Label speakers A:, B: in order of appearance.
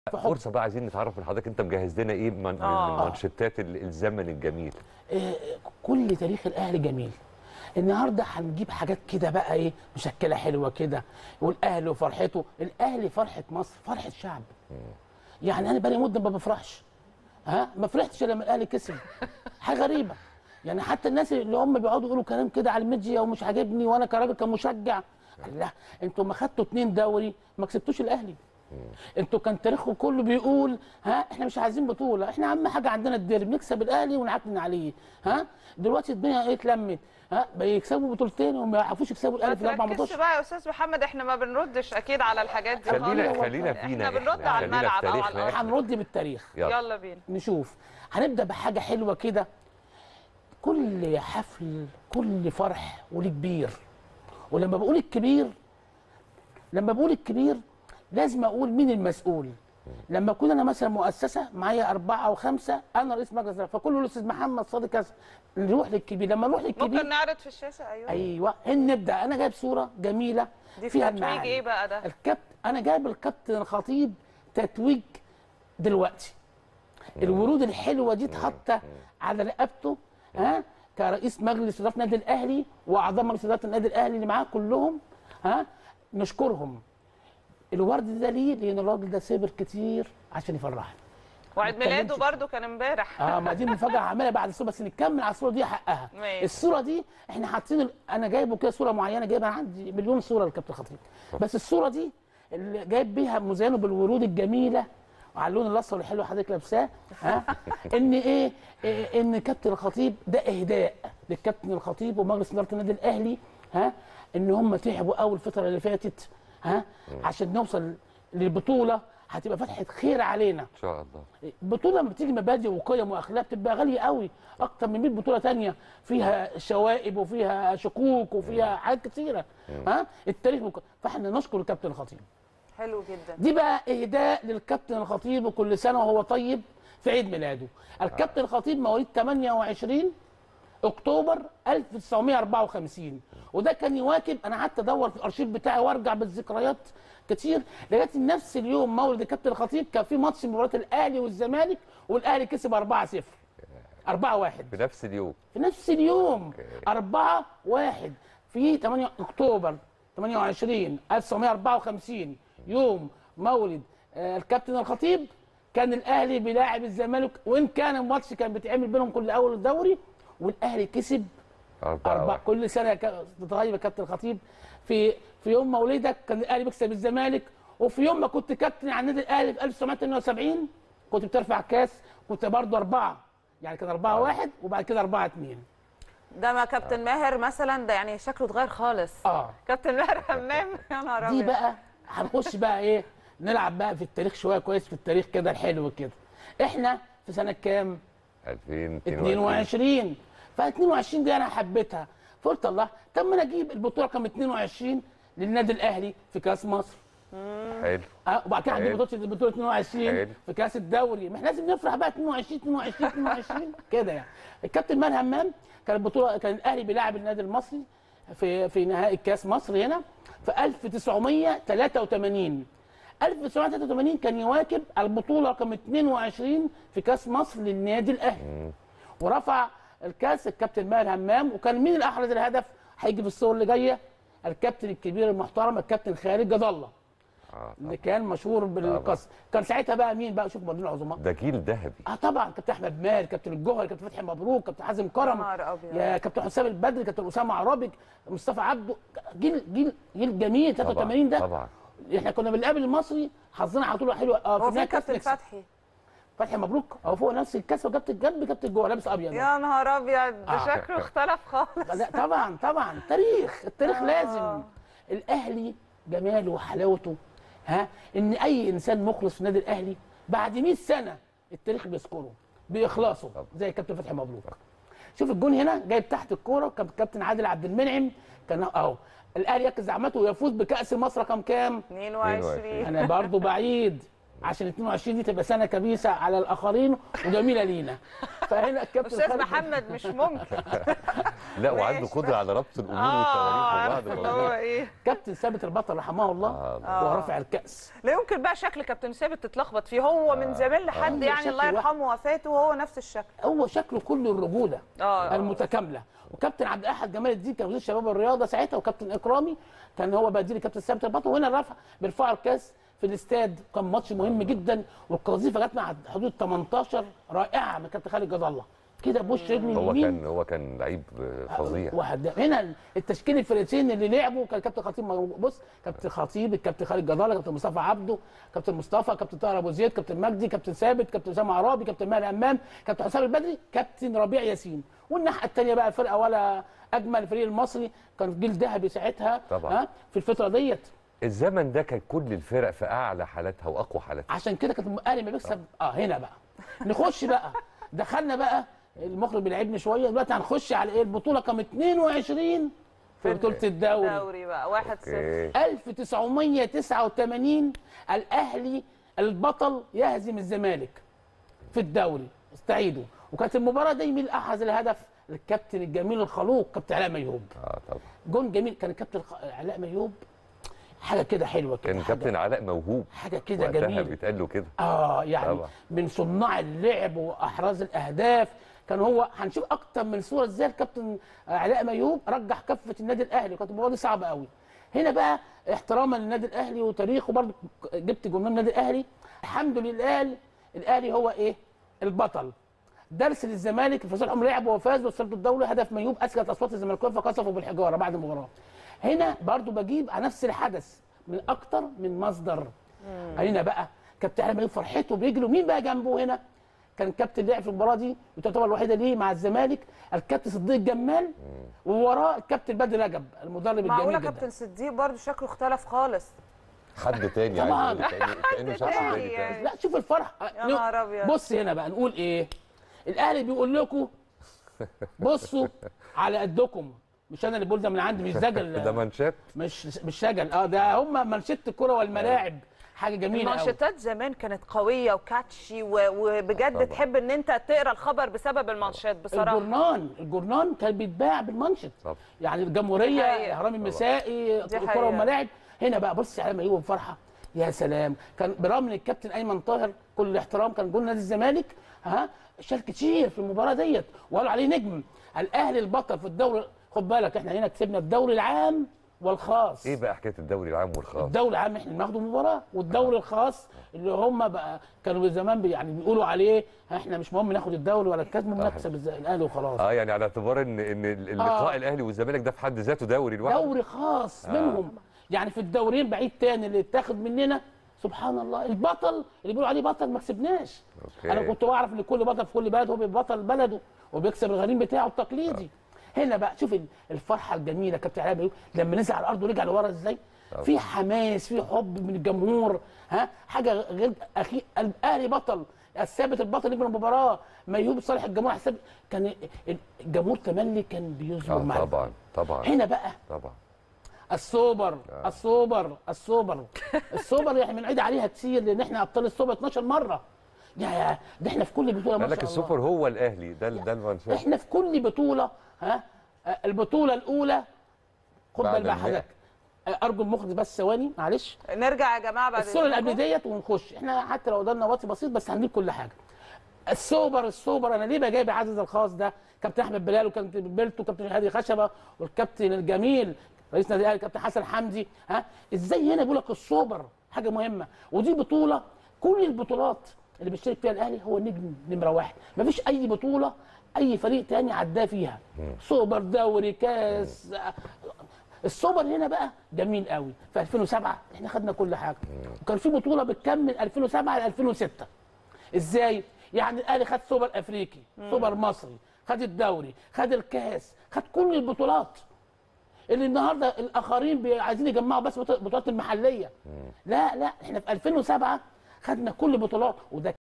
A: حب.
B: فرصه بقى عايزين نتعرف من حضرتك انت مجهز لنا ايه من من
C: آه.
B: المانشيتات ال- الزمن الجميل
A: آه، كل تاريخ الاهلي جميل النهارده هنجيب حاجات كده بقى ايه مشكله حلوه كده والاهلي وفرحته الاهلي فرحه مصر فرحه شعب يعني انا بقالي مده ما بفرحش ها ما فرحتش إلا لما الاهلي كسب حاجه غريبه يعني حتى الناس اللي هم بيقعدوا يقولوا كلام كده على الميديا ومش عاجبني وانا كراجل كمشجع لا انتوا ما خدتوا اتنين دوري ما كسبتوش الاهلي انتوا كان تاريخكم كله بيقول ها احنا مش عايزين بطوله احنا اهم حاجه عندنا الديربي نكسب الاهلي ونعكن عليه ها دلوقتي الدنيا ايه اتلمت ها بيكسبوا بطولتين وما يعرفوش يكسبوا
C: ما
A: الاهلي في الاربع
C: تركزش
A: ماتشات
C: بقى يا استاذ محمد احنا ما بنردش اكيد على الحاجات دي
B: خلينا
C: خالص.
B: خلينا
C: احنا
B: فينا
C: بنرد
B: إحنا،
C: على
B: خلينا في
C: الملعب او على
B: تاريخنا
C: الارض
B: إحنا.
A: هنرد بالتاريخ
B: يلا.
C: يلا بينا
A: نشوف هنبدا بحاجه حلوه كده كل حفل كل فرح وليه كبير ولما بقول الكبير لما بقول الكبير لازم اقول مين المسؤول لما اكون انا مثلا مؤسسه معايا اربعه او خمسه انا رئيس مجلس الاداره فكل الاستاذ محمد صادق كذا نروح للكبير لما نروح للكبير
C: ممكن نعرض في الشاشه ايوه
A: ايوه هن نبدا انا جايب صوره جميله
C: دي
A: فيها
C: تتويج
A: المعاني
C: ايه بقى ده
A: الكابتن انا جايب الكابتن الخطيب تتويج دلوقتي الورود الحلوه دي اتحط على رقبته ها كرئيس مجلس اداره النادي الاهلي واعضاء مجلس اداره النادي الاهلي اللي معاه كلهم ها نشكرهم الورد ده ليه؟ لان الراجل ده صبر كتير عشان يفرحنا
C: وعيد
A: ما
C: ميلاده
A: اتكلمش.
C: برضو كان امبارح
A: اه ما دي مفاجاه عاملها بعد الصوره بس نكمل على الصوره دي حقها
C: ماشي.
A: الصوره دي احنا حاطين ال- انا جايبه كده صوره معينه جايبها عندي مليون صوره للكابتن خطيب بس الصوره دي اللي جايب بيها مزينه بالورود الجميله وعلى اللون الاصفر الحلو حضرتك لابساه ها ان ايه, إيه ان كابتن الخطيب ده اهداء للكابتن الخطيب ومجلس اداره النادي الاهلي ها ان هم تعبوا قوي الفتره اللي فاتت ها عشان نوصل للبطوله هتبقى فتحه خير علينا
B: ان شاء الله
A: بطوله لما بتيجي مبادئ وقيم واخلاق بتبقى غاليه قوي اكتر من 100 بطوله تانية فيها شوائب وفيها شكوك وفيها حاجات كتيره ها التاريخ مك... فاحنا نشكر الكابتن الخطيب
C: حلو جدا
A: دي بقى اهداء للكابتن الخطيب وكل سنه وهو طيب في عيد ميلاده الكابتن الخطيب مواليد 28 اكتوبر 1954 وده كان يواكب انا قعدت ادور في الارشيف بتاعي وارجع بالذكريات كتير لغايه نفس اليوم مولد الكابتن الخطيب كان في ماتش مباراه الاهلي والزمالك والاهلي كسب 4-0 4-1
B: في نفس اليوم
A: في نفس اليوم
B: أوكي.
A: 4 1 في 8 اكتوبر 28 1954 يوم مولد آه، الكابتن الخطيب كان الاهلي بيلاعب الزمالك وان كان الماتش كان بيتعمل بينهم كل اول الدوري والاهلي كسب
B: أربعة
A: أربعة
B: واحد.
A: كل سنه كا- بتغيب يا كابتن الخطيب في في يوم مولدك كان الاهلي بيكسب الزمالك وفي يوم ما كنت كابتن على النادي الاهلي في 1978 كنت بترفع كاس كنت برضه اربعه يعني كان أربعة واحد وبعد كده أربعة اتنين
C: ده ما كابتن ماهر مثلا ده يعني شكله اتغير خالص
A: اه
C: كابتن ماهر همام يا نهار
A: دي
C: ابيض
A: بقى هنخش بقى ايه نلعب بقى في التاريخ شويه كويس في التاريخ كده الحلو كده احنا في سنه كام
B: 2022
A: 22 ف 22 دي انا حبيتها فقلت الله طب ما انا اجيب البطوله رقم 22 للنادي الاهلي في كاس مصر
B: حلو
A: اه وبعد كده عندي
B: حلو.
A: بطوله البطوله 22
B: حلو.
A: في كاس الدوري ما احنا لازم نفرح بقى 22 22 22 كده يعني الكابتن مان همام كان البطوله كان الاهلي بيلاعب النادي المصري في في نهائي كاس مصر هنا في 1983 1983 كان يواكب البطوله رقم 22 في كاس مصر للنادي الاهلي ورفع الكاس الكابتن ماهر همام وكان مين اللي احرز الهدف هيجي في الصور اللي جايه الكابتن الكبير المحترم الكابتن خالد جد الله
B: آه
A: اللي كان مشهور بالقصر كان ساعتها بقى مين بقى شوف مدير العظماء
B: ده جيل ذهبي
A: اه طبعا كابتن احمد ماهر كابتن الجوهري كابتن فتحي مبروك كابتن حازم كرم
C: نهار أبيض.
A: يا كابتن حسام البدري كابتن اسامه عرابي مصطفى عبده جيل جيل جيل جميل 83 ده
B: طبعا
A: احنا كنا بنقابل المصري حظنا على طول حلو اه
C: هو
A: في
C: في
A: نهاية كاس
C: كابتن
A: نكسب.
C: فتحي
A: فتحي مبروك هو فوق نفس الكاس وكابتن جنب كابتن جوه لابس ابيض
C: يا نهار ابيض ده
A: آه.
C: شكله اختلف خالص
A: لا طبعا طبعا تاريخ التاريخ
C: آه.
A: لازم الاهلي جماله وحلاوته ها ان اي انسان مخلص في النادي الاهلي بعد 100 سنه التاريخ بيذكره باخلاصه زي كابتن فتحي مبروك شوف الجون هنا جايب تحت الكوره كان كابتن عادل عبد المنعم كان اهو الاهلي يركز زعمته ويفوز بكاس مصر رقم كام
C: 22
A: انا برضو بعيد عشان 22 دي تبقى سنه كبيسه على الاخرين وجميله لينا فهنا الكابتن
C: استاذ
A: خالد-
C: محمد مش ممكن
B: لا وعنده
C: ماشي.
B: قدره على ربط الامور
C: اه
B: والتواريخ
C: عارف
B: ببعض
C: اللي هو
B: الموضوع.
C: ايه
A: كابتن ثابت البطل رحمه الله
B: آه.
A: وهو رافع الكاس
C: لا يمكن بقى شكل كابتن ثابت تتلخبط فيه هو من زمان لحد
A: آه.
C: يعني
A: شكل
C: الله
A: واحد.
C: يرحمه وفاته وهو نفس الشكل
A: هو شكله كله الرجوله
C: اه
A: المتكامله وكابتن عبد الاحد جمال الدين كان وزير الشباب والرياضه ساعتها وكابتن اكرامي كان هو بديل كابتن ثابت البطل وهنا رفع بيرفعوا الكاس في الاستاد كان ماتش مهم جدا والقذيفه جت مع حدود 18 رائعه من كابتن خالد جد الله كده بوش رجل
B: هو
A: اليمين
B: كان هو كان لعيب فظيع
A: وهداف هنا التشكيل الفرقتين اللي لعبوا كان كابتن خطيب موجود. بص كابتن خطيب الكابتن خالد جدالة كابتن مصطفى عبده كابتن مصطفى كابتن طاهر ابو زيد كابتن مجدي كابتن ثابت كابتن اسامه عرابي كابتن ماهر امام كابتن حسام البدري كابتن ربيع ياسين والناحيه الثانيه بقى فرقه ولا اجمل الفريق المصري كان جيل ذهبي ساعتها
B: طبعا.
A: ها في الفتره ديت
B: الزمن ده كان كل الفرق في اعلى حالاتها واقوى حالاتها
A: عشان كده كانت الاهلي ما بيكسب اه هنا بقى نخش بقى دخلنا بقى المخرج بيلعبني شويه دلوقتي هنخش على ايه البطوله كام 22 في بطوله الدوري
C: دوري بقى 1 0
B: اوكي
A: 1989 الاهلي البطل يهزم الزمالك في الدوري استعيدوا وكانت المباراه دي مين اللي احرز الهدف الكابتن الجميل الخلوق كابتن علاء ميهوب
B: اه طبعا
A: جون جميل كان الكابتن خ- علاء ميهوب حاجه كده حلوه كده
B: كان
A: حاجة-
B: كابتن علاء موهوب
A: حاجه كده
B: وقتها
A: جميله
B: بيتقال له كده
A: اه يعني
B: طبعا.
A: من صناع اللعب واحراز الاهداف كان هو هنشوف اكتر من صوره ازاي الكابتن علاء ميوب رجح كفه النادي الاهلي وكانت المباراه دي صعبه قوي هنا بقى احتراما للنادي الاهلي وتاريخه برضه جبت جمهور النادي الاهلي الحمد لله الاهلي هو ايه البطل درس للزمالك الفيصل عمر لعب وفاز وصلت الدوري هدف ميوب اسكت اصوات الزمالكاويه فقصفوا بالحجاره بعد المباراه هنا برضو بجيب على نفس الحدث من اكتر من مصدر هنا بقى كابتن علي ميوب فرحته بيجري ومين بقى جنبه هنا كان كابتن لعب في المباراه دي وتعتبر الوحيده ليه مع الزمالك الكابتن صديق جمال ووراه الكابتن بدر رجب المدرب
C: معقوله
A: الجميل جدا
C: كابتن صديق برضه شكله اختلف خالص
B: حد تاني
A: طبعاً.
B: عايز يقول كانه كانه شخص
C: تاني
B: تاني
C: يعني.
B: تاني
A: لا شوف الفرح
C: يا نهار أبيض.
A: بص هنا بقى نقول ايه الاهلي بيقول لكم بصوا على قدكم مش انا اللي بقول ده من عندي مش زجل
B: ده مانشات
A: مش مش شجل اه ده هم منشط الكره والملاعب حاجه جميله قوي
C: المانشيتات زمان كانت قويه وكاتشي و- وبجد
B: طبعا.
C: تحب ان انت تقرا الخبر بسبب المانشيت بصراحه
A: الجورنان الجورنان كان بيتباع بالمنشط
B: طبعا.
A: يعني الجمهوريه
C: حقيقة.
A: الاهرام المسائي
C: دي
A: الكره
C: حقيقة.
A: والملاعب هنا بقى بص على ميوب فرحه يا سلام كان برغم ان الكابتن ايمن طاهر كل الاحترام كان جول نادي الزمالك ها شال كتير في المباراه ديت وقالوا عليه نجم الاهلي البطل في الدوري خد بالك احنا هنا كسبنا الدوري العام والخاص
B: ايه بقى حكايه الدوري العام والخاص
A: الدوري العام احنا بناخده مباراه والدوري الخاص اللي هم بقى كانوا زمان بي- يعني بيقولوا عليه احنا مش مهم ناخد الدوري ولا الكاس المهم نكسب الز- الاهلي وخلاص
B: اه يعني على اعتبار ان ان اللقاء
A: آه.
B: الاهلي والزمالك ده في حد ذاته دوري لوحده
A: دوري خاص منهم يعني في الدورين بعيد تاني اللي اتاخد مننا سبحان الله البطل اللي بيقولوا عليه بطل ما كسبناش
B: أوكي.
A: انا كنت بعرف ان كل بطل في كل بلد هو بيبقى بطل بلده وبيكسب الغريم بتاعه التقليدي هنا بقى شوف ال- الفرحه الجميله كابتن علاء بيقول لما نزل على الارض ورجع لورا ازاي في حماس في حب من الجمهور ها حاجه غير اخي الاهلي بطل الثابت البطل نجم المباراه ميوب صالح الجمهور حساب كان الجمهور تملي كان بيصبر
B: اه
A: معاه
B: طبعا طبعا
A: هنا بقى
B: طبعا
A: السوبر السوبر السوبر السوبر احنا بنعيد عليها كتير لان احنا ابطال السوبر 12 مره يا ده احنا في كل بطوله ما
B: قال لك
A: شاء الله
B: السوبر هو الاهلي ده ده المانشات
A: احنا في كل بطوله ها آه، البطوله الاولى خد
B: بعد
A: بال بقى
B: المئة.
A: حضرتك آه، ارجو المخرج بس ثواني معلش
C: نرجع يا جماعه بعد
A: الصوره اللي قبل
C: إذنكم.
A: ديت ونخش احنا حتى لو قدرنا وقت بسيط بس هنجيب كل حاجه السوبر السوبر انا ليه بقى جايب عزيز الخاص ده كابتن احمد بلال وكابتن بيلتو وكابتن هادي خشبه والكابتن الجميل رئيس نادي الاهلي كابتن حسن حمدي ها ازاي هنا بيقول لك السوبر حاجه مهمه ودي بطوله كل البطولات اللي بيشترك فيها الاهلي هو نجم نمره واحد مفيش اي بطوله اي فريق تاني عداه فيها سوبر دوري كاس السوبر هنا بقى جميل قوي في 2007 احنا خدنا كل حاجه وكان في بطوله بتكمل 2007 ل 2006 ازاي يعني الاهلي خد سوبر افريقي سوبر مصري خد الدوري خد الكاس خد كل البطولات اللي النهارده الاخرين بي- عايزين يجمعوا بس بطولات المحليه لا لا احنا في 2007 خدنا كل البطولات وده